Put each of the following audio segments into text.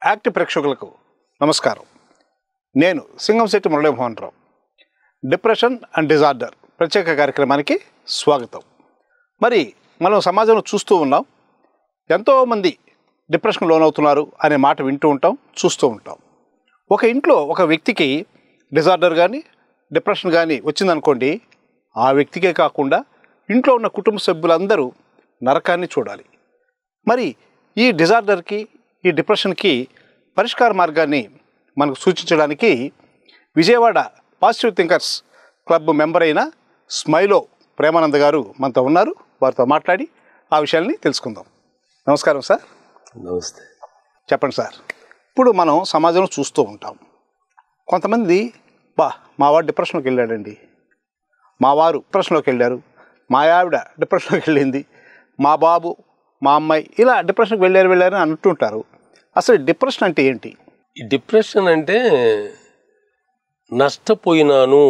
Active ప్రేక్షకులకు నమస్కారం నేను Singamsetti Muralimohan Rao depression and disorder ప్రత్యేక కార్యక్రమానికి స్వాగతం మరి మనం సమాజంలో చూస్తూ ఉన్నాం ఎంతోమంది డిప్రెషన్ లోనవుతున్నారు అనే మాట వింటూ ఉంటాం చూస్తూ ఉంటాం ఒక ఇంట్లో ఒక వ్యక్తికి డిజార్డర్ కానీ డిప్రెషన్ కానీ వచ్చిందనుకోండి ఆ వ్యక్తికే కాకుండా ఇంట్లో ఉన్న కుటుంబ సభ్యులందరూ నరకాన్ని చూడాలి మరి ఈ డిజార్డర్కి ఈ డిప్రెషన్కి పరిష్కార మార్గాన్ని మనకు సూచించడానికి Vijayawada positive thinkers club member అయిన స్మైలో ప్రేమానంద్ గారు మనతో ఉన్నారు వారితో మాట్లాడి ఆ విషయాల్ని తెలుసుకుందాం నమస్కారం సార్ నమస్తే చెప్పండి సార్ ఇప్పుడు మనం సమాజంలో చూస్తూ ఉంటాం కొంతమంది బా మా వాడు డిప్రెషన్లోకి వెళ్ళాడండి మా వారు డిప్రెషన్లోకి వెళ్ళారు మా ఆవిడ డిప్రెషన్లోకి వెళ్ళింది మా బాబు మా అమ్మాయి ఇలా డిప్రెషన్కి వెళ్ళారు వెళ్ళారు అని అంటుంటారు అసలు డిప్రెషన్ అంటే ఏంటి ఈ డిప్రెషన్ అంటే నష్టపోయినాను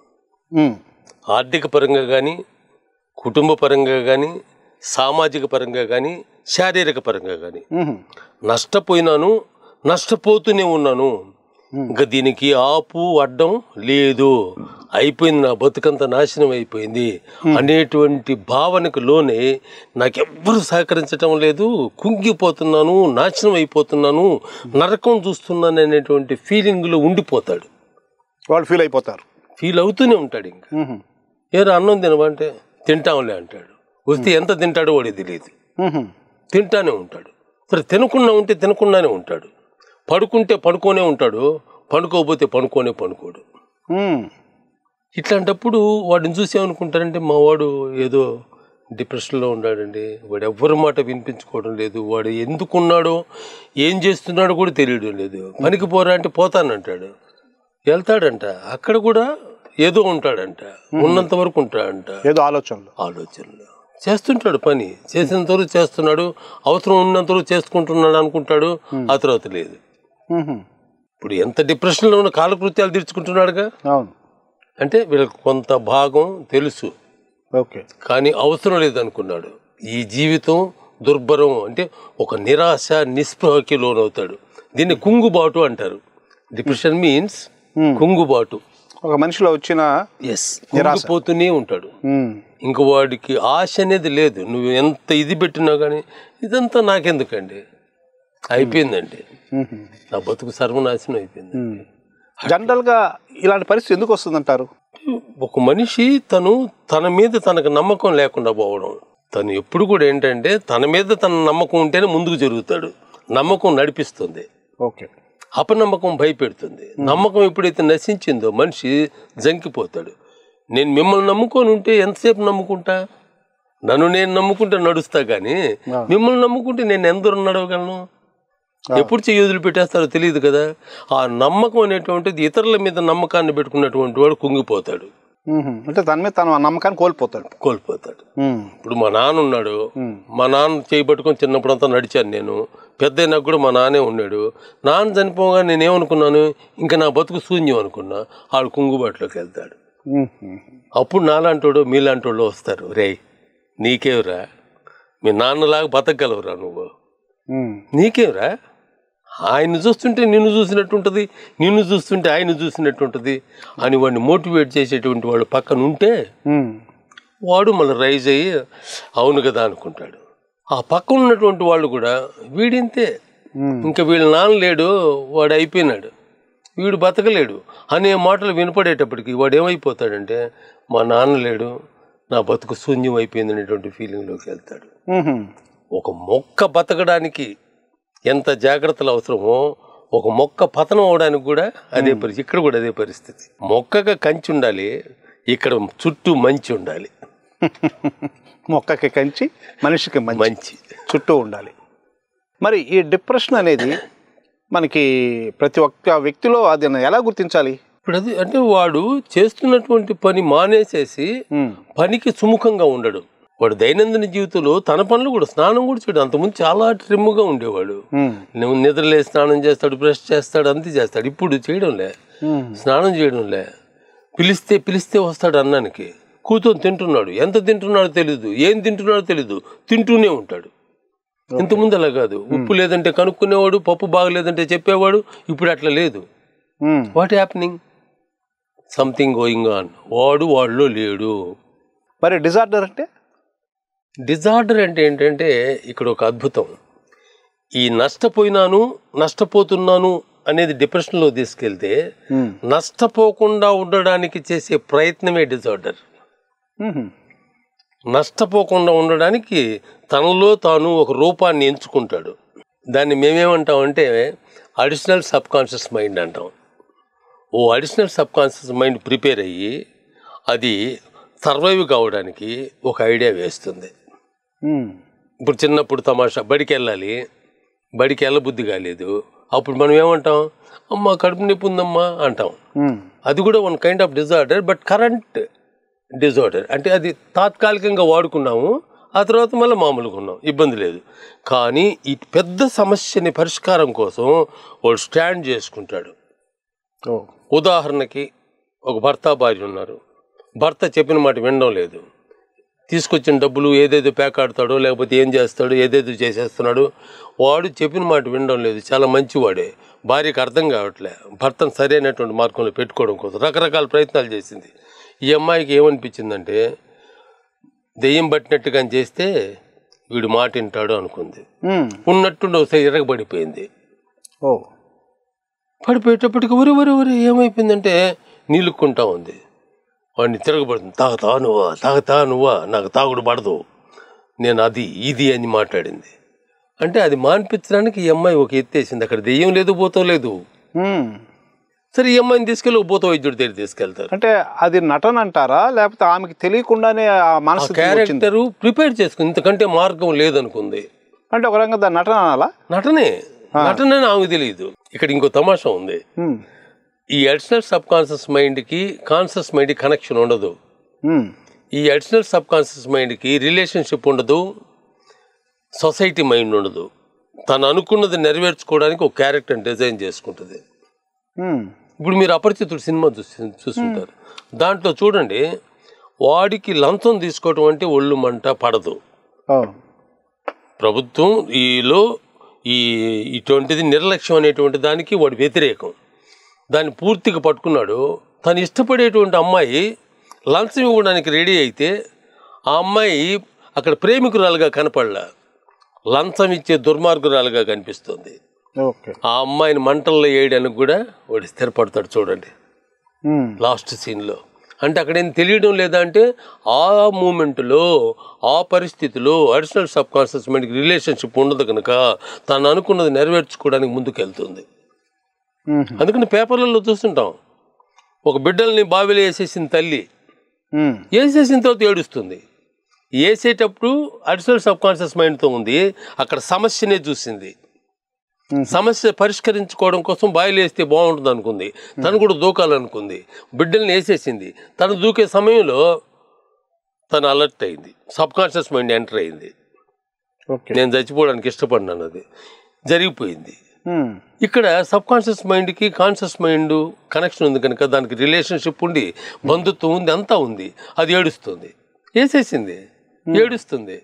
ఉమ్, ఆర్థిక పరంగా కానీ కుటుంబ పరంగా కానీ సామాజిక పరంగా కానీ శారీరక పరంగా కానీ ఉహు, నష్టపోయినాను నష్టపోతూనే ఉన్నాను ఇంకా దీనికి ఆపు అడ్డం లేదు అయిపోయింది నా బతుకంత నాశనం అయిపోయింది అనేటువంటి భావనకు లోనే నాకెవ్వరు సహకరించటం లేదు కుంగిపోతున్నాను నాశనం అయిపోతున్నాను నరకం చూస్తున్నాను అనేటువంటి ఫీలింగ్లో ఉండిపోతాడు వాళ్ళు ఫీల్ అయిపోతారు ఫీల్ అవుతూనే ఉంటాడు ఇంకా ఉహు, ఏరా అన్నం తినమంటే తింటాంలే అంటాడు వస్తే ఎంత తింటాడో వాడికి తెలియదు ఉహు, తింటానే ఉంటాడు సరే తినకుండా ఉంటే తినకుండానే ఉంటాడు పడుకుంటే పడుకోనే ఉంటాడు పడుకోకపోతే పడుకోనే పడుకోడు ఉమ్, ఇట్లాంటప్పుడు వాడిని చూసి ఏమనుకుంటారంటే మా వాడు ఏదో డిప్రెషన్లో ఉన్నాడండి వాడు ఎవ్వరి మాట వినిపించుకోవడం లేదు వాడు ఎందుకున్నాడో ఏం చేస్తున్నాడో కూడా తెలియడం లేదు పనికి పోరా అంటే పోతానంటాడు వెళ్తాడంట అక్కడ కూడా ఏదో ఉంటాడంట ఉన్నంత వరకు ఉంటాడంట ఏదో ఆలోచనలు ఆలోచనలు చేస్తుంటాడు పని చేసినంత వరకు చేస్తున్నాడు అవసరం ఉన్నంత వరకు చేసుకుంటున్నాడు అనుకుంటాడు ఆ తర్వాత లేదు ఉహు, ఇప్పుడు ఎంత డిప్రెషన్లో ఉన్న కాలకృత్యాలు తీర్చుకుంటున్నాడుగా అవును అంటే వీళ్ళకి కొంత భాగం తెలుసు ఓకే కానీ అవసరం లేదనుకున్నాడు ఈ జీవితం దుర్భరం అంటే ఒక నిరాశ నిస్పృహకి లోనవుతాడు దీన్ని కుంగుబాటు అంటారు డిప్రెషన్ మీన్స్ కుంగుబాటు ఒక మనిషిలో వచ్చిన ఎస్ కుంగిపోతూనే ఉంటాడు ఉమ్, ఇంక వాడికి ఆశ అనేది లేదు నువ్వు ఎంత ఇది పెట్టినా కానీ ఇదంతా నాకెందుకండి అయిపోయిందండి ఉహు, నా బతుకు సర్వనాశనం అయిపోయింది ఉమ్. జనరల్గా ఇలాంటి పరిస్థితి ఎందుకు వస్తుందంటారు ఒక మనిషి తను తన మీద తనకు నమ్మకం లేకుండా పోవడం తను ఎప్పుడు కూడా ఏంటంటే తన మీద తన నమ్మకం ఉంటేనే ముందుకు జరుగుతాడు నమ్మకం నడిపిస్తుంది ఓకే అపనమ్మకం భయపెడుతుంది నమ్మకం ఎప్పుడైతే నశించిందో మనిషి జంకిపోతాడు నేను మిమ్మల్ని నమ్ముకొని ఉంటే ఎంతసేపు నమ్ముకుంటా నన్ను నేను నమ్ముకుంటే నడుస్తా కానీ మిమ్మల్ని నమ్ముకుంటే నేను ఎంత దూరం నడవగలను ఎప్పుడు చెయ్యి వదిలిపెట్టేస్తారో తెలియదు కదా ఆ నమ్మకం అనేటువంటిది ఇతరుల మీద నమ్మకాన్ని పెట్టుకున్నటువంటి వాడు కుంగిపోతాడు ఉహు, అంటే తన మీద తన నమ్మకాన్ని కోల్పోతాడు కోల్పోతాడు ఉమ్, ఇప్పుడు మా నాన్న ఉన్నాడు మా నాన్న చేయబట్టుకొని చిన్నప్పుడంతా నడిచాను నేను పెద్ద అయినాక కూడా మా నాన్నే ఉన్నాడు నాన్న చనిపోగా నేనేమనుకున్నాను ఇంకా నా బతుకు శూన్యం అనుకున్నా ఆడు కుంగుబాటులోకి వెళ్తాడు ఉహు, అప్పుడు నాలాంటోడు మీలాంటోళ్ళు వస్తారు రేయ్ నీకేవరా మీ నాన్నలాగా బతకగలవురా నువ్వు ఉమ్, నీకేవరా ఆయన్ని చూస్తుంటే నిన్ను చూసినట్టు ఉంటుంది నిన్ను చూస్తుంటే ఆయన చూసినట్టు ఉంటుంది అని వాడిని మోటివేట్ చేసేటువంటి వాడు పక్కన ఉంటే ఉమ్, వాడు మళ్ళీ రైజ్ అయ్యి అవును కదా అనుకుంటాడు ఆ పక్కన ఉన్నటువంటి వాళ్ళు కూడా వీడింతే ఉమ్, ఇంకా వీళ్ళ నాన్న లేడు వాడు అయిపోయినాడు వీడు బతకలేడు అనే మాటలు వినపడేటప్పటికి వాడు ఏమైపోతాడంటే మా నాన్న లేడు నా బతుకు శూన్యం అయిపోయింది అనేటువంటి ఫీలింగ్లోకి వెళ్తాడు ఉహు, ఒక మొక్క బతకడానికి ఎంత జాగ్రత్తలు అవసరమో ఒక మొక్క పతనం అవడానికి కూడా అదే పరిస్థితి ఇక్కడ కూడా అదే పరిస్థితి మొక్కగా కంచి ఉండాలి ఇక్కడ చుట్టూ మంచి ఉండాలి మొక్కకి కంచి మనిషికి మంచి మంచి చుట్టూ ఉండాలి మరి ఈ డిప్రెషన్ అనేది మనకి ప్రతి ఒక్క వ్యక్తిలో అది ఎలా గుర్తించాలి ఇప్పుడు అది అంటే వాడు చేస్తున్నటువంటి పని మానేసేసి ఉమ్, పనికి సుముఖంగా ఉండడు వాడు దైనందిన జీవితంలో తన పనులు కూడా స్నానం కూడా చేయడు అంతకుముందు చాలా ట్రిమ్గా ఉండేవాడు ఉమ్, నువ్వు నిద్రలే స్నానం చేస్తాడు బ్రష్ చేస్తాడు అంతే చేస్తాడు ఇప్పుడు చేయడంలే ఉమ్, స్నానం చేయడంలే పిలిస్తే పిలిస్తే వస్తాడు అన్నానికి కూర్చొని తింటున్నాడు ఎంత తింటున్నాడో తెలీదు ఏం తింటున్నాడో తెలీదు తింటూనే ఉంటాడు ఇంతకుముందు అలా కాదు ఉప్పు లేదంటే కనుక్కునేవాడు పప్పు బాగలేదంటే చెప్పేవాడు ఇప్పుడు అట్లా లేదు మ్మ్. What happening something going on వాడు వాడిలో లేడు మరి డిజార్డర్ అంటే డిజార్డర్ అంటే ఏంటంటే ఇక్కడ ఒక అద్భుతం ఈ నష్టపోయినాను నష్టపోతున్నాను అనేది డిప్రెషన్లో తీసుకెళ్తే మ్మ్. నష్టపోకుండా ఉండడానికి చేసే ప్రయత్నమే డిజార్డర్ మ్మ్. నష్టపోకుండా ఉండడానికి తనలో తాను ఒక రూపాన్ని ఎంచుకుంటాడు దాన్ని మేమేమంటామంటే అడిషనల్ సబ్ కాన్షియస్ మైండ్ అంటాం ఓ additional subconscious mind prepare అయ్యి అది సర్వైవ్ కావడానికి ఒక ఐడియా వేస్తుంది మ్మ్. ఇప్పుడు చిన్నప్పుడు తమాషా బడికి వెళ్ళాలి బడికి వెళ్ళబుద్ధి కాలేదు అప్పుడు మనం ఏమంటాం అమ్మ కడుపు నొప్పి ఉందమ్మా అంటాం మ్మ్. అది కూడా one kind of disorder but current disorder అంటే అది తాత్కాలికంగా వాడుకున్నాము ఆ తర్వాత మళ్ళీ మామూలుగా ఉన్నాం ఇబ్బంది లేదు కానీ ఈ పెద్ద సమస్యని పరిష్కారం కోసం వాడు స్టాండ్ చేసుకుంటాడు ఓ ఉదాహరణకి ఒక భర్త భార్య ఉన్నారు భర్త చెప్పిన మాట వినడం లేదు తీసుకొచ్చిన డబ్బులు ఏదేదో పేకాడతాడో లేకపోతే ఏం చేస్తాడో ఏదేదో చేసేస్తున్నాడు వాడు చెప్పిన మాట వినడం లేదు చాలా మంచివాడే భార్యకి అర్థం కావట్లే భర్తను సరైనటువంటి మార్గంలో పెట్టుకోవడం కోసం రకరకాల ప్రయత్నాలు చేసింది ఈ అమ్మాయికి ఏమనిపించిందంటే దెయ్యం పట్టినట్టుగా చేస్తే వీడు మాట వింటాడు అనుకుంది మ్మ్. ఉన్నట్టుండి ఒకసారి ఇరగబడిపోయింది ఓ పడిపోయేటప్పటికి ఊరి ఊరి ఊరి ఏమైపోయిందంటే నీళ్ళుక్కుంటా ఉంది వాడిని తిరగబడుతుంది తాగుతా నువ్వా తాగుతా నువ్వా నాకు తాగుడు పడదు నేను అది ఇది అని మాట్లాడింది అంటే అది మాన్పించడానికి ఈ అమ్మాయి ఒక ఎత్తేసింది అక్కడ దెయ్యం లేదు పోతో లేదు మ్మ్. సరే ఈ అమ్మాయిని తీసుకెళ్ళి ఒక భూత వైద్యుడి దగ్గర తీసుకెళ్తారు అంటే అది నటన అంటారా లేకపోతే ఆమెకి తెలియకుండానే ఆ ఆ మనసు వచ్చింది క్యారెక్టర్ ప్రిపేర్ చేసుకుని ఇంతకంటే మార్గం లేదనుకుంది అంటే ఒక రకంగా దాన్ని నటన అనాలా నటనే నటన అని ఆమెకు తెలియదు ఇక్కడ ఇంకో తమాషా ఉంది మ్మ్. ఈ అడిషనల్ సబ్ కాన్షియస్ మైండ్కి కాన్షియస్ మైండ్కి కనెక్షన్ ఉండదు మ్మ్. ఈ అడిషనల్ సబ్ కాన్షియస్ మైండ్కి రిలేషన్షిప్ ఉండదు సొసైటీ మైండ్ ఉండదు తను అనుకున్నది నెరవేర్చుకోవడానికి ఒక క్యారెక్టర్ డిజైన్ చేసుకుంటుంది మ్మ్. ఇప్పుడు మీరు అపరిచితుడు సినిమా చూసి చూస్తుంటారు దాంట్లో చూడండి వాడికి లంచం తీసుకోవడం అంటే ఒళ్ళు మంట పడదు ఓ ప్రభుత్వం ఈలో ఈ ఇటువంటిది నిర్లక్ష్యం అనేటువంటి దానికి వాడు వ్యతిరేకం దాన్ని పూర్తిగా పట్టుకున్నాడు తను ఇష్టపడేటువంటి అమ్మాయి లంచం ఇవ్వడానికి రెడీ అయితే ఆ అమ్మాయి అక్కడ ప్రేమికురాలుగా కనపడలా లంచం ఇచ్చే దుర్మార్గురాలుగా కనిపిస్తుంది ఓకే ఆ అమ్మాయిని మంటల్లో వేయడానికి కూడా వాడు స్థిరపడతాడు చూడండి మ్మ్. లాస్ట్ సీన్లో అంటే అక్కడ ఏం తెలియడం లేదా అంటే ఆ మూమెంట్లో ఆ పరిస్థితిలో అడిషనల్ సబ్ కాన్షియస్ మైండ్కి రిలేషన్షిప్ ఉండదు కనుక తను అనుకున్నది నెరవేర్చుకోవడానికి ముందుకు వెళ్తుంది మ్మ్. అందుకని పేపర్లలో చూస్తుంటాం ఒక బిడ్డల్ని బావిలో వేసేసిన తల్లి మ్మ్. వేసేసిన తర్వాత ఏడుస్తుంది వేసేటప్పుడు అడిషనల్ సబ్ కాన్షియస్ మైండ్తో ఉంది అక్కడ సమస్యనే చూసింది మ్మ్. సమస్య పరిష్కరించుకోవడం కోసం బాయిలు వేస్తే బాగుంటుంది అనుకుంది తను కూడా దూకాలనుకుంది బిడ్డల్ని వేసేసింది తను దూకే సమయంలో తను అలర్ట్ అయింది సబ్ కాన్షియస్ మైండ్ ఎంటర్ అయింది ఓకే నేను చచ్చిపోవడానికి ఇష్టపడినాను అది జరిగిపోయింది మ్మ్. ఇక్కడ సబ్ కాన్షియస్ మైండ్కి కాన్షియస్ మైండ్ కనెక్షన్ ఉంది కనుక దానికి రిలేషన్షిప్ ఉండి బంధుత్వం ఉంది అంతా ఉంది అది ఏడుస్తుంది వేసేసింది ఏడుస్తుంది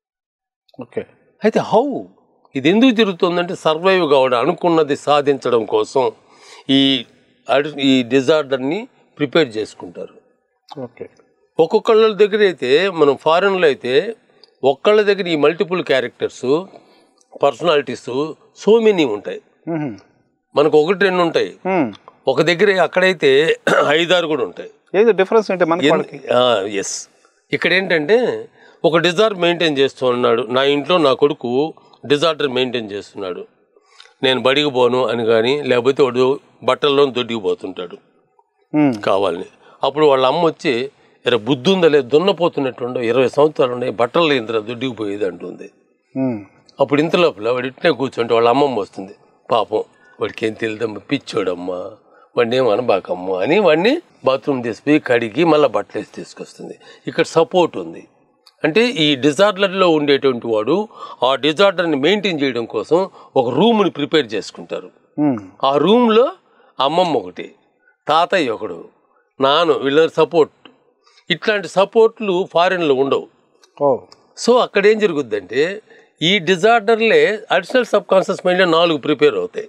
ఓకే అయితే హౌ ఇది ఎందుకు జరుగుతుందంటే సర్వైవ్ కావడం అనుకున్నది సాధించడం కోసం ఈ అడి- ఈ డిజార్డర్ని ప్రిపేర్ చేసుకుంటారు ఓకే ఒక్కొక్కళ్ళ దగ్గర అయితే మనం ఫారెన్లో అయితే ఒక్కళ్ళ దగ్గర ఈ multiple characters personalities so many ఉంటాయి మ్మ్. మనకు ఒకటి రెండు ఉంటాయి మ్మ్. ఒక దగ్గర అక్కడైతే ఐదారు కూడా ఉంటాయి ఏది డిఫరెన్స్ ఏంటి మనకి వాళ్ళకి ఎస్ ఇక్కడ ఏంటంటే ఒక డిజార్డర్ మెయింటైన్ చేస్తూ ఉన్నాడు నా ఇంట్లో నా కొడుకు డిజార్డర్ మెయింటైన్ చేస్తున్నాడు నేను బడికి పోను అని కానీ లేకపోతే వాడు బట్టల్లో దొడ్డికి పోతుంటాడు మ్మ్. కావాలని అప్పుడు వాళ్ళ అమ్మ వచ్చి ఇర బుద్ధి ఉందా లేదు దున్నపోతున్నట్టుండో ఇరవై ఇంతరాలు ఉన్నాయి బట్టలు ఇంతలో దొడ్డికి పోయేది అంటుంది మ్మ్. అప్పుడు ఇంత లోపల వాడు ఇట్నే కూర్చుంటే వాళ్ళ అమ్మమ్మ వస్తుంది పాపం వాడికి ఏం తెలియదమ్మా పిచ్చోడమ్మా వాడిని ఏం అనబాకమ్మా అని వాడిని బాత్రూమ్ తీసుకుపోయి కడిగి మళ్ళీ బట్టలు వేసి తీసుకొస్తుంది ఇక్కడ సపోర్ట్ ఉంది అంటే ఈ డిజార్డర్లో ఉండేటువంటి వాడు ఆ డిజార్డర్ని మెయింటైన్ చేయడం కోసం ఒక రూమ్ని ప్రిపేర్ చేసుకుంటారు మ్మ్. ఆ రూమ్లో అమ్మమ్మ ఒకటి తాతయ్య ఒకడు నాను వీళ్ళ సపోర్ట్ ఇట్లాంటి సపోర్ట్లు ఫారిన్లో ఉండవు ఓ సో అక్కడ ఏం జరుగుద్దంటే ఈ డిజార్డర్లే అడిషనల్ సబ్ కాన్షియస్ మైండ్ నాలుగు ప్రిపేర్ అవుతాయి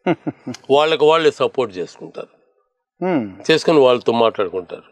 వాళ్ళకి వాళ్ళే సపోర్ట్ చేసుకుంటారు ఉమ్, చేసుకుని వాళ్ళతో మాట్లాడుకుంటారు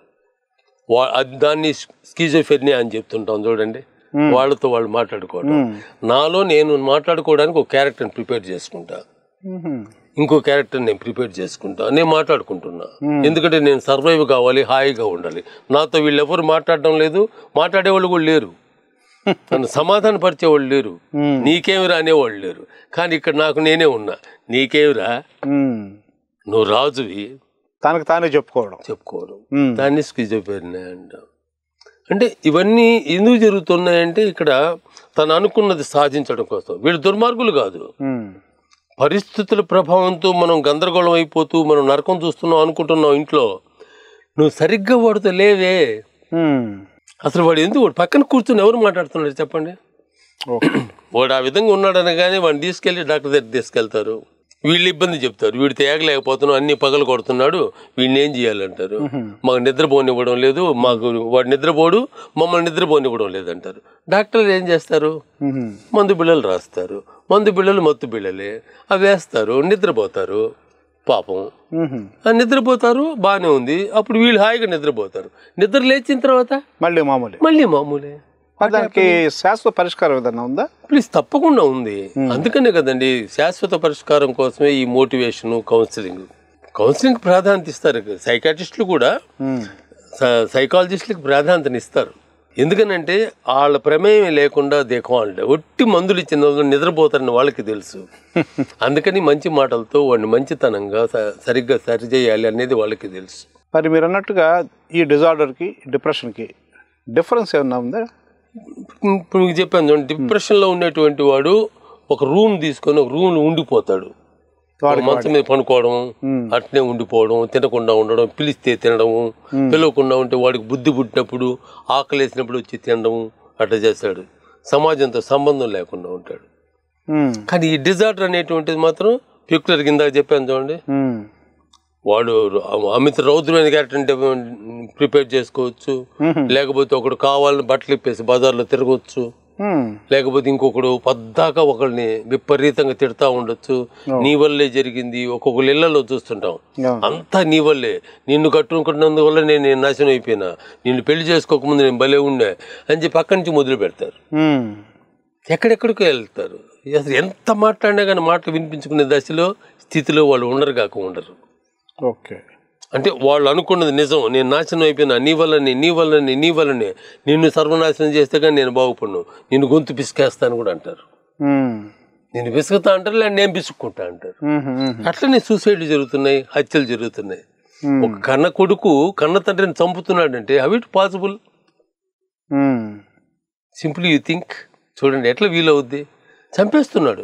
వా అది దాన్ని స్కీజోఫెర్నియా అని చెప్తుంటాం చూడండి వాళ్ళతో వాళ్ళు మాట్లాడుకోవడం నాలో నేను మాట్లాడుకోవడానికి ఒక క్యారెక్టర్ని ప్రిపేర్ చేసుకుంటా ఉహుం, ఇంకో క్యారెక్టర్ నేను ప్రిపేర్ చేసుకుంటా నేను మాట్లాడుకుంటున్నా ఎందుకంటే నేను సర్వైవ్ కావాలి హాయిగా ఉండాలి నాతో వీళ్ళు ఎవరు మాట్లాడడం లేదు మాట్లాడేవాళ్ళు కూడా లేరు నన్ను సమాధాన పరిచేవాళ్ళు లేరు నీకేమిరా అనేవాళ్ళు లేరు కానీ ఇక్కడ నాకు నేనే ఉన్నా నీకేమిరా ఉమ్. నువ్వు రాజువి తనకు తానే చెప్పుకోవడం చెప్పుకోవడం ఉమ్, దాన్ని స్కిజోఫ్రెనియా అంటాం అంటే ఇవన్నీ ఎందుకు జరుగుతున్నాయంటే ఇక్కడ తను అనుకున్నది సాధించడం కోసం వీళ్ళు దుర్మార్గులు కాదు ఉమ్, పరిస్థితుల ప్రభావంతో మనం గందరగోళం అయిపోతూ మనం నరకం చూస్తున్నాం అనుకుంటున్నాం ఇంట్లో నువ్వు సరిగ్గా వాడితో లేవే ఉమ్, అసలు వాడు ఎందుకు వాడు పక్కన కూర్చుని ఎవరు మాట్లాడుతున్నారు చెప్పండి ఓకే వాడు ఆ విధంగా ఉన్నాడనగానే వాడిని తీసుకెళ్ళి డాక్టర్ దగ్గర తీసుకెళ్తారు వీళ్ళు ఇబ్బంది చెప్తారు వీడు తేగలేకపోతున్నాం అన్ని పగలు కొడుతున్నాడు వీడిని ఏం చేయాలంటారు మాకు నిద్రపోనివ్వడం లేదు మాకు వాడు నిద్రపోడు మమ్మల్ని నిద్రపోనివ్వడం లేదంటారు డాక్టర్లు ఏం చేస్తారు ఉహుం, మందు బిళ్ళలు రాస్తారు మందు బిళ్ళలు మత్తు బిళ్ళలే అవి వేస్తారు నిద్రపోతారు పాపం ఉహుం. ఆ నిద్రపోతారు బాగానే ఉంది అప్పుడు వీళ్ళు హాయిగా నిద్రపోతారు నిద్ర లేచిన తర్వాత మళ్ళీ మామూలే మళ్ళీ మామూలే మరి దానికి శాశ్వత పరిష్కారం ఏదన్నా ఉందా ప్లీజ్ తప్పకుండా ఉంది అందుకనే కదండి శాశ్వత పరిష్కారం కోసమే ఈ మోటివేషన్ కౌన్సిలింగ్ కౌన్సిలింగ్ ప్రాధాన్యత ఇస్తారు సైకాట్రిస్టులు కూడా ఉమ్, స- సైకాలజిస్టులకు ప్రాధాన్యతని ఇస్తారు ఎందుకనంటే వాళ్ళ ప్రమేయం లేకుండా దేఖవాలంటే ఒట్టి మందులు ఇచ్చిన వాళ్ళు నిద్రపోతారని వాళ్ళకి తెలుసు అందుకని మంచి మాటలతో వాడిని మంచితనంగా స- సరిగ్గా సరిచేయాలి అనేది వాళ్ళకి తెలుసు మరి మీరు అన్నట్టుగా ఈ డిజార్డర్కి డిప్రెషన్కి డిఫరెన్స్ ఏమన్నా ఉందా ఇప్పుడు మీకు చెప్పాను చూడండి డిప్రెషన్లో ఉండేటువంటి వాడు ఒక రూమ్ తీసుకొని ఒక రూమ్లో ఉండిపోతాడు వాడికి మంచం మీద పనుకోవడం అట్నే ఉండిపోవడం తినకుండా ఉండడం పిలిస్తే తినడము పిలవకుండా ఉంటే వాడికి బుద్ధి పుట్టినప్పుడు ఆకలి వేసినప్పుడు వచ్చి తినడం అట్లా చేస్తాడు సమాజంతో సంబంధం లేకుండా ఉంటాడు ఉమ్, కానీ ఈ డిజార్డర్ అనేటువంటిది మాత్రం ప్యూక్లర్ కింద చెప్పాను చూడండి ఉమ్, వాడు అమిత రౌద్రమైన క్యారెక్టర్ అంటే ప్రిపేర్ చేసుకోవచ్చు లేకపోతే ఒకడు కావాలని బట్టలు ఇప్పేసి బజార్లో తిరగవచ్చు ఉమ్, లేకపోతే ఇంకొకడు పద్దాకా ఒకరిని విపరీతంగా తిడతా ఉండొచ్చు నీ వల్లే జరిగింది ఒక్కొక్కరు ఇళ్లలో చూస్తుంటాం ఆ, అంతా నీ వల్లే నిన్ను కట్టుకున్నందువల్ల నేను నేను నాశనం అయిపోయినా నిన్ను పెళ్లి చేసుకోకముందు నేను భలే ఉండే అని చెప్పి అక్కడి నుంచి మొదలు పెడతారు ఉమ్, ఎక్కడెక్కడికో వెళ్తారు అసలు ఎంత మాట్లాడినా కానీ మాటలు వినిపించుకునే దశలో స్థితిలో వాళ్ళు ఉండరు కాక ఉండరు ఓకే అంటే వాళ్ళు అనుకున్నది నిజం నేను నాశనం అయిపోయినా నీ వల్లనే నీ వల్లనే నీ వల్లనే నిన్ను సర్వనాశనం చేస్తే కానీ నేను బాగుపడను నిన్ను గొంతు పిసికేస్తాను కూడా అంటారు ఉమ్, నేను పిసుకుతా అంటారు లేదా నేను పిసుక్కుంటా అంటారు ఉమ్, ఉమ్, అట్లనే సూసైడ్లు జరుగుతున్నాయి హత్యలు జరుగుతున్నాయి Hmm. ఒక కన్న కొడుకు కన్న తండ్రిని చంపుతున్నాడంటే అవి it possible um, simple you think చూడండి ఎట్లా వీలవుద్ది చంపేస్తున్నాడు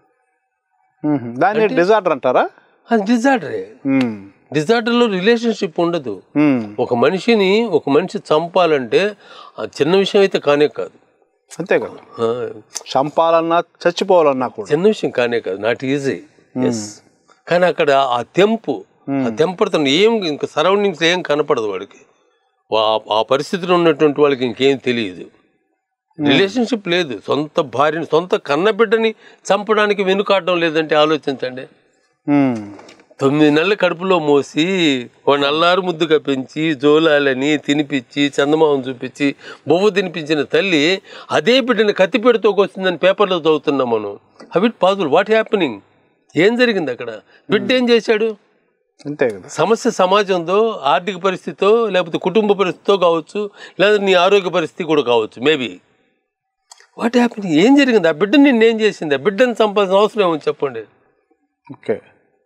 ఉమ్. దాన్ని డిజార్డర్ అంటారా అది డిజార్డరే ఉమ్, డిజార్డర్లో రిలేషన్షిప్ ఉండదు ఉమ్, ఒక మనిషిని ఒక మనిషి చంపాలంటే ఆ చిన్న విషయం అయితే కానే కాదు అంతే కదా ఆ, చంపాలన్నా చచ్చిపోవాలన్నా కూడా చిన్న విషయం కానే కాదు నాట్ ఈజీ ఎస్ కానీ అక్కడ ఆ తెంపు ఆ తెంపడుతున్న ఏం ఇంకా సరౌండింగ్స్ ఏం కనపడదు వాడికి వా- ఆ పరిస్థితిలో ఉన్నటువంటి వాళ్ళకి ఇంకేం తెలియదు రిలేషన్షిప్ లేదు సొంత భార్యని సొంత కన్నబిడ్డని చంపడానికి వెనుకాడడం లేదంటే ఆలోచించండి ఉమ్, తొమ్మిది నెలల కడుపులో మోసి ఒక నల్లారు ముద్దుగా పెంచి జోలాలని తినిపించి చందమామం చూపించి బొవ్వ తినిపించిన తల్లి అదే బిడ్డని కత్తిపెడుతూ వచ్చిందని పేపర్లో చదువుతున్నాం మనం అవి పాజిబుల్ వాట్ హ్యాపెనింగ్ ఏం జరిగింది అక్కడ బిడ్డ ఏం చేశాడు అంతే కదా సమస్య సమాజంతో ఆర్థిక పరిస్థితితో లేకపోతే కుటుంబ పరిస్థితితో కావచ్చు లేదా నీ ఆరోగ్య పరిస్థితి కూడా కావచ్చు మేబీ వాట్ హ్యాపెన్ ఏం జరిగింది ఆ బిడ్డని నిన్నేం చేసింది ఆ బిడ్డని చంపాల్సిన అవసరం ఏమో చెప్పండి ఓకే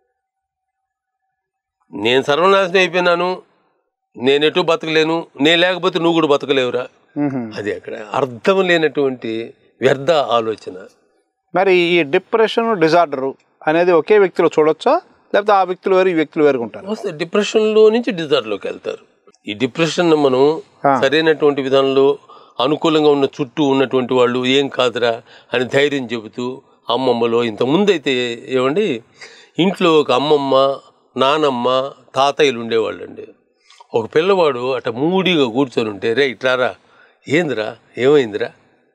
నేను సర్వనాశనం అయిపోయినాను నేను ఎటు బతకలేను నేను లేకపోతే నువ్వు కూడా బతకలేవురా ఉహుం. అది అక్కడ అర్థం లేనటువంటి వ్యర్థ ఆలోచన మరి ఈ డిప్రెషన్ డిజార్డర్ అనేది ఒకే వ్యక్తిలో చూడొచ్చా లేకపోతే ఆ వ్యక్తులు వేరు ఈ వ్యక్తులు వేరుగా ఉంటారు వస్తే డిప్రెషన్లో నుంచి డిజార్డర్లోకి వెళ్తారు ఈ డిప్రెషన్ మనం ఆ. సరైనటువంటి విధానంలో అనుకూలంగా ఉన్న చుట్టూ ఉన్నటువంటి వాళ్ళు ఏం కాదురా అని ధైర్యం చెబుతూ అమ్మమ్మలో ఇంతకుముందు అయితే ఏమండి ఇంట్లో ఒక అమ్మమ్మ నానమ్మ తాతయ్యలు ఉండేవాళ్ళండి ఒక పిల్లవాడు అట మూడిగా కూర్చొని ఉంటే రే ఇట్రారా ఏందిరా ఏమైందిరా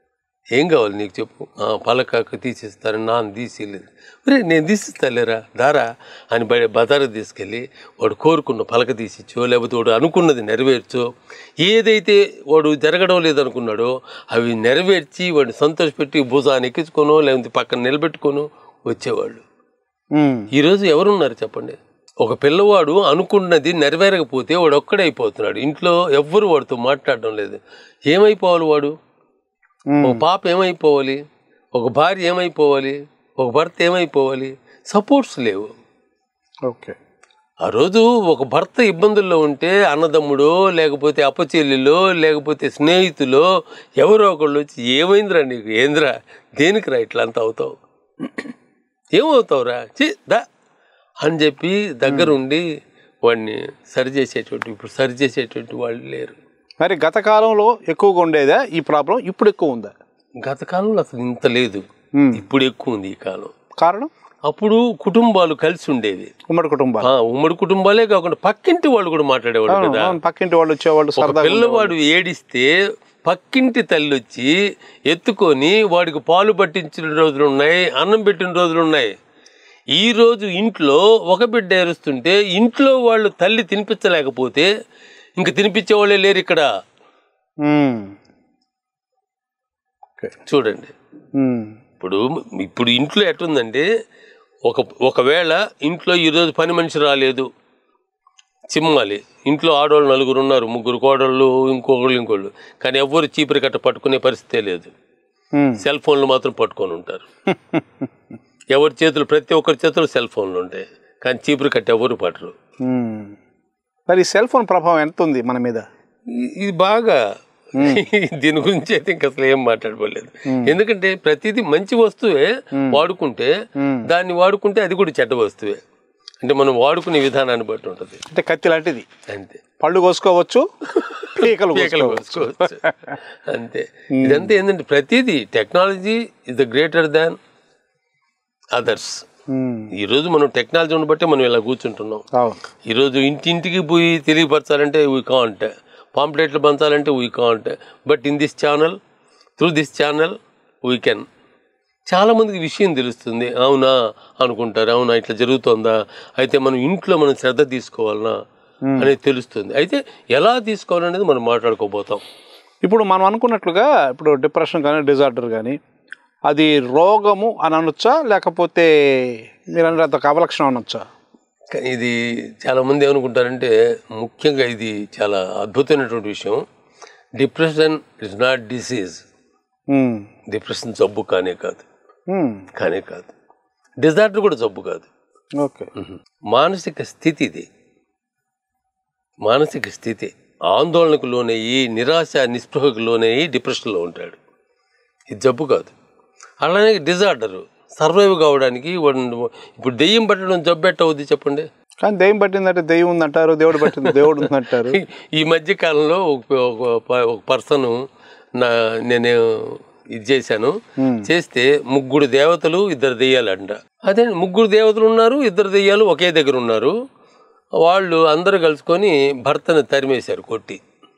ఏం కావాలి నీకు చెప్పు "ఆ, పలకాకు తీసిస్తాను నాన్న తీసిలేదు ఒరే నేను తీసిస్తాలేరా దారా అని బయ బజారు తీసుకెళ్ళి వాడు కోరుకున్న పలక తీసిచ్చో లేకపోతే వాడు అనుకున్నది నెరవేర్చో ఏదైతే వాడు జరగడం లేదనుకున్నాడో అవి నెరవేర్చి వాడిని సంతోషపెట్టి భుజాన్ని ఎక్కించుకోనో లేకపోతే పక్కన నిలబెట్టుకోనో వచ్చేవాళ్ళు ఉమ్. ఈరోజు ఎవరున్నారు చెప్పండి ఒక పిల్లవాడు అనుకున్నది నెరవేరకపోతే వాడు ఒక్కడే అయిపోతున్నాడు ఇంట్లో ఎవ్వరు వాడితో మాట్లాడడం లేదు ఏమైపోవాలి వాడు ఉమ్. ఒక పాప ఏమైపోవాలి ఒక భార్య ఏమైపోవాలి ఒక భర్త ఏమైపోవాలి సపోర్ట్స్ లేవు ఓకే ఆ రోజు ఒక భర్త ఇబ్బందుల్లో ఉంటే అన్నదమ్ముడో లేకపోతే అప్పచెల్లిలో లేకపోతే స్నేహితులో ఎవరో ఒకళ్ళు వచ్చి ఏమైందిరా నీకు ఏందిరా దేనికిరా ఇట్లా అంత అవుతావు ఏమవుతావురా చి దా అని చెప్పి దగ్గరుండి వాడిని సరి చేసేటువంటి ఇప్పుడు సరి చేసేటువంటి వాళ్ళు లేరు మరి గత కాలంలో ఎక్కువగా ఉండేదా ఈ ప్రాబ్లం ఇప్పుడు ఎక్కువ ఉందా గత కాలంలో అసలు ఇంత లేదు ఉమ్. ఇప్పుడు ఎక్కువ ఉంది ఈ కాలం కారణం అప్పుడు కుటుంబాలు కలిసి ఉండేవి ఉమ్మడి కుటుంబాలు ఆ, ఉమ్మడి కుటుంబాలే కాకుండా పక్కింటి వాళ్ళు కూడా మాట్లాడేవాళ్ళు అవును, కదా అవును, పక్కింటి వాళ్ళు వచ్చేవాళ్ళు ఒక సరదాగా పిల్లవాడు ఏడిస్తే పక్కింటి తల్లి వచ్చి ఎత్తుకొని వాడికి పాలు పట్టించిన రోజులు ఉన్నాయి అన్నం పెట్టిన రోజులు ఉన్నాయి ఈ రోజు ఇంట్లో ఒక బిడ్డ ఏరుస్తుంటే ఇంట్లో వాళ్ళు తల్లి తినిపించలేకపోతే ఇంక తినిపించే వాళ్ళే లేరు ఇక్కడ ఉమ్. ఓకే చూడండి ఉమ్. ఇప్పుడు ఇప్పుడు ఇంట్లో ఎట్లుందంటే ఒక ఒకవేళ ఇంట్లో ఈరోజు పని మనిషి రాలేదు చిమ్మాలి ఇంట్లో ఆడవాళ్ళు నలుగురు ఉన్నారు ముగ్గురు కోడళ్ళు ఇంకొకళ్ళు ఇంకోళ్ళు కానీ ఎవ్వరు చీపురు కట్ట పట్టుకునే పరిస్థితే లేదు ఉమ్. సెల్ ఫోన్లు మాత్రం పట్టుకొని ఉంటారు ఎవరి చేతులు ప్రతి ఒక్కరి చేతులు సెల్ ఫోన్లు ఉంటాయి కానీ చీపురు కట్ట ఎవరు పట్టరు ఉమ్. మరి ఈ సెల్ ఫోన్ ప్రభావం ఎంత ఉంది మన మీద ఇ- ఇది బాగా దీని గురించి అయితే ఇంకా అసలు ఏం మాట్లాడుకోలేదు ఎందుకంటే ప్రతిదీ మంచి వస్తువే వాడుకుంటే దాన్ని వాడుకుంటే అది కూడా చెడ్డ వస్తువే అంటే మనం వాడుకునే విధానాన్ని బట్టి ఉంటుంది అంటే కత్తి లాంటిది అంతే పళ్ళు కోసుకోవచ్చు పీకలు పీకలు కోసుకోవచ్చు కోసుకోవచ్చు అంతే ఇదంతా ఏంటంటే ప్రతిదీ technology is the greater than others um. ఈరోజు మనం టెక్నాలజీని బట్టి మనం ఇలా కూర్చుంటున్నాం అవును ఈరోజు ఇంటింటికి పోయి తెలియపరచాలంటే వీ కాంట్ పాంప్లెట్లు పంచాలంటే we can't but in this channel through this channel we can చాలామందికి విషయం తెలుస్తుంది అవునా అనుకుంటారు అవునా ఇట్లా జరుగుతుందా అయితే మనం ఇంట్లో మనం శ్రద్ధ తీసుకోవాలనా అనేది తెలుస్తుంది అయితే ఎలా తీసుకోవాలనేది మనం మాట్లాడుకోబోతాం ఇప్పుడు మనం అనుకున్నట్లుగా ఇప్పుడు డిప్రెషన్ కానీ డిజార్డర్ కానీ అది రోగము అని అనొచ్చా లేకపోతే మీరు అన్నది ఒక అవలక్షణం అనొచ్చా కానీ ఇది చాలామంది ఏమనుకుంటారంటే ముఖ్యంగా ఇది చాలా అద్భుతమైనటువంటి విషయం depression is not disease um. Depression జబ్బు కానే కాదు ఉమ్. కానే కాదు డిజార్డర్ కూడా జబ్బు కాదు ఓకే మానసిక స్థితి ఇది మానసిక స్థితి ఆందోళనకు లోనయ్యి నిరాశ నిస్పృహకు లోనయ్యి డిప్రెషన్లో ఉంటాడు ఇది జబ్బు కాదు అలానే డిజార్డర్ సర్వైవ్ కావడానికి వాడు- ఇప్పుడు దెయ్యం పట్టడం జబ్బు ఎట్ట అవుద్ది చెప్పండి కానీ దెయ్యం పట్టిందంటే దెయ్యం ఉందంటారు దేవుడు పట్టింది దేవుడు ఉందంటారు ఈ మధ్య కాలంలో ఒక ఒక ప- ఒక పర్సన్ నా నేను ఇది చేశాను చేస్తే ముగ్గురు దేవతలు ఇద్దరు దెయ్యాలు అంట అదే ముగ్గురు దేవతలు ఉన్నారు ఇద్దరు దెయ్యాలు ఒకే దగ్గర ఉన్నారు వాళ్ళు అందరూ కలుసుకొని భర్తను తరిమేశారు కొట్టి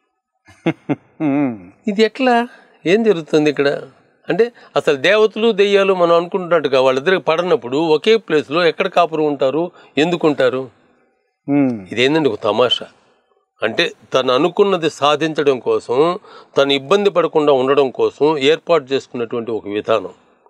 ఉమ్. ఇది ఎట్లా ఏం జరుగుతుంది ఇక్కడ అంటే అసలు దేవతలు దెయ్యాలు మనం అనుకుంటున్నట్టుగా వాళ్ళిద్దరికి పడనప్పుడు ఒకే ప్లేస్లో ఎక్కడ కాపురం ఉంటారు ఎందుకు ఉంటారు ఉమ్. ఇదేంటంటే ఒక తమాషా అంటే తను అనుకున్నది సాధించడం కోసం తను ఇబ్బంది పడకుండా ఉండడం కోసం ఏర్పాటు చేసుకున్నటువంటి ఒక విధానం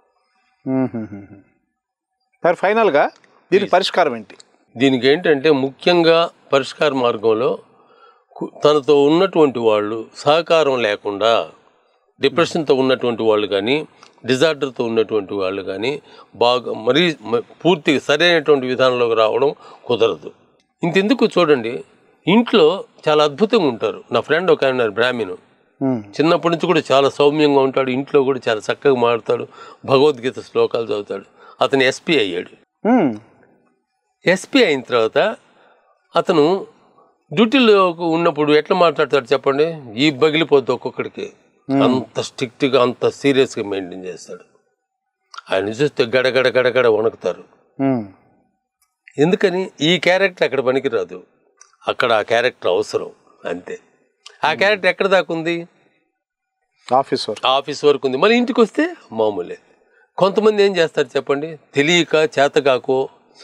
ఉమ్. మరి ఫైనల్గా దీని పరిష్కారం ఏంటి దీనికి ఏంటంటే ముఖ్యంగా పరిష్కార మార్గంలో కు- తనతో ఉన్నటువంటి వాళ్ళు సహకారం లేకుండా డిప్రెషన్తో ఉన్నటువంటి వాళ్ళు కానీ డిజార్డర్తో ఉన్నటువంటి వాళ్ళు కానీ బాగా మరీ మ- పూర్తిగా సరైనటువంటి విధానంలోకి రావడం కుదరదు ఇంతెందుకు చూడండి ఇంట్లో చాలా అద్భుతంగా ఉంటారు నా ఫ్రెండ్ ఒక ఆయన ఉన్నారు, బ్రాహ్మణు ఉమ్. చిన్నప్పటి నుంచి కూడా చాలా సౌమ్యంగా ఉంటాడు ఇంట్లో కూడా చాలా చక్కగా మాడతాడు భగవద్గీత శ్లోకాలు చదువుతాడు అతను ఎస్పీ అయ్యాడు ఉమ్. ఎస్పీ అయిన తర్వాత అతను డ్యూటీలో ఉన్నప్పుడు ఎట్లా మాట్లాడతాడు చెప్పండి ఈ బగిలిపోద్ది ఒక్కొక్కడికి అంత స్ట్రిక్ట్గా అంత సీరియస్గా మెయింటైన్ చేస్తాడు ఆయన చూస్తే గడగడ గడగడ వణుకుతారు ఉమ్. ఎందుకని ఈ క్యారెక్టర్ అక్కడ పనికిరాదు అక్కడ ఆ క్యారెక్టర్ అవసరం అంతే ఆ క్యారెక్టర్ ఎక్కడ దాకా ఉంది ఆఫీస్ వర్క్ ఆఫీస్ వర్క్ ఉంది మళ్ళీ ఇంటికి వస్తే మామూలే కొంతమంది ఏం చేస్తారు చెప్పండి తెలియక చేతకాకో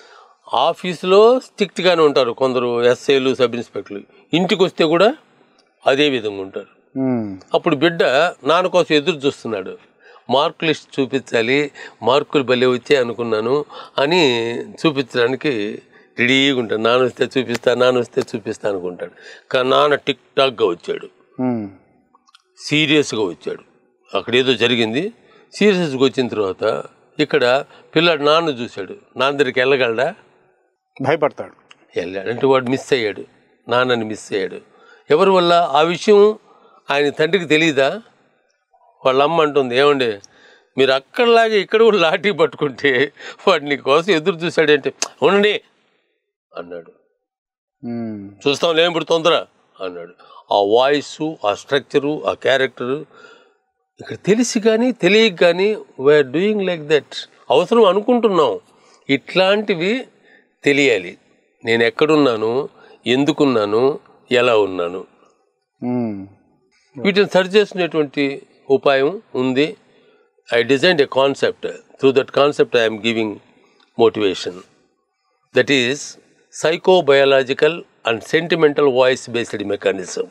ఆఫీసులో స్ట్రిక్ట్గానే ఉంటారు కొందరు ఎస్ఐలు సబ్ ఇన్స్పెక్టర్లు ఇంటికి వస్తే కూడా అదే విధంగా ఉంటారు ఉమ్, అప్పుడు బిడ్డ నాన్న కోసం ఎదురు చూస్తున్నాడు మార్క్ లిస్ట్ చూపించాలి మార్కులు భలే వచ్చాయి అనుకున్నాను అని చూపించడానికి రెడీగా ఉంటాడు నాన్న వస్తే చూపిస్తా నాన్న వస్తే చూపిస్తా అనుకుంటాడు కానీ నాన్న టిక్ టాక్గా వచ్చాడు ఉమ్, సీరియస్గా వచ్చాడు అక్కడ ఏదో జరిగింది సీరియస్గా వచ్చిన తర్వాత ఇక్కడ పిల్లాడు నాన్న చూశాడు నాన్న దగ్గరికి వెళ్ళగలడా భయపడతాడు వెళ్ళాడు అంటే వాడు మిస్ అయ్యాడు నాన్నని మిస్ అయ్యాడు ఎవరి వల్ల ఆ విషయం ఆయన తండ్రికి తెలియదా వాళ్ళ అమ్మ అంటుంది ఏమండి మీరు అక్కడలాగే ఇక్కడ కూడా లాఠీ పట్టుకుంటే వాడు నీ కోసం ఎదురు చూశాడంటే ఉండండి అన్నాడు ఉమ్, చూస్తాం లేం ఇప్పుడు తొందర అన్నాడు ఆ వాయిస్ ఆ స్ట్రక్చరు ఆ క్యారెక్టరు ఇక్కడ తెలిసి కానీ తెలియక కానీ వీఆర్ డూయింగ్ లైక్ దట్ అవసరం అనుకుంటున్నాం ఇట్లాంటివి తెలియాలి నేను ఎక్కడున్నాను ఎందుకున్నాను ఎలా ఉన్నాను ఉమ్, వీటిని సరి చేసుకునేటువంటి ఉపాయం ఉంది I design a concept through that concept I'm giving motivation that is psychobiological and sentimental voice based mechanism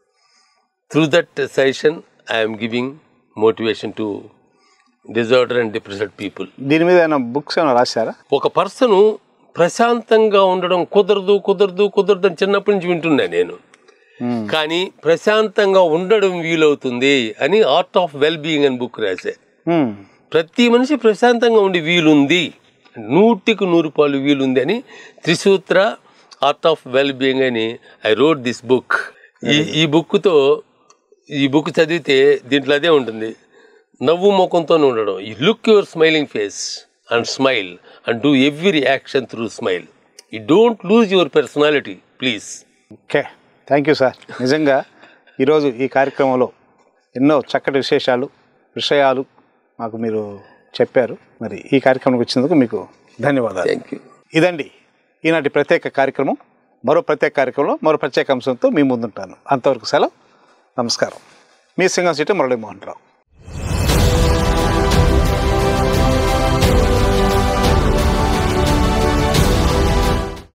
through that session I'm giving motivation to disorder and depressed people దీని మీద ఏమైనా బుక్స్ ఏమైనా రాశారా ఒక పర్సను ప్రశాంతంగా ఉండడం కుదరదు కుదరదు కుదరదు అని చిన్నప్పటి నుంచి వింటున్నా నేను ఉమ్, కానీ ప్రశాంతంగా ఉండడం వీలవుతుంది అని ఆర్ట్ ఆఫ్ వెల్ బీయింగ్ అని బుక్ రాసే ఉమ్, ప్రతి మనిషి ప్రశాంతంగా ఉండి వీలుంది నూటికి నూరు పాలు వీలుంది అని త్రిసూత్ర ఆర్ట్ ఆఫ్ వెల్ బీయింగ్ అని ఐ రోడ్ దిస్ బుక్ ఈ ఈ బుక్తో ఈ బుక్ చదివితే దీంట్లో అదే ఉంటుంది నవ్వు ముఖంతో ఉండడం ఈ look your smiling face and smile and do every action through smile ఈ don't lose your personality please okay thank you sir నిజంగా ఈరోజు ఈ కార్యక్రమంలో ఎన్నో చక్కటి విశేషాలు విషయాలు మాకు మీరు చెప్పారు మరి ఈ కార్యక్రమానికి వచ్చినందుకు మీకు ధన్యవాదాలు థ్యాంక్ యూ ఇదండి ఈనాటి ప్రత్యేక కార్యక్రమం మరో ప్రత్యేక కార్యక్రమంలో మరో ప్రత్యేక అంశంతో మీ ముందుంటాను అంతవరకు సెలవు నమస్కారం మీ సింగం సిటీ మురళీమోహన్ రావు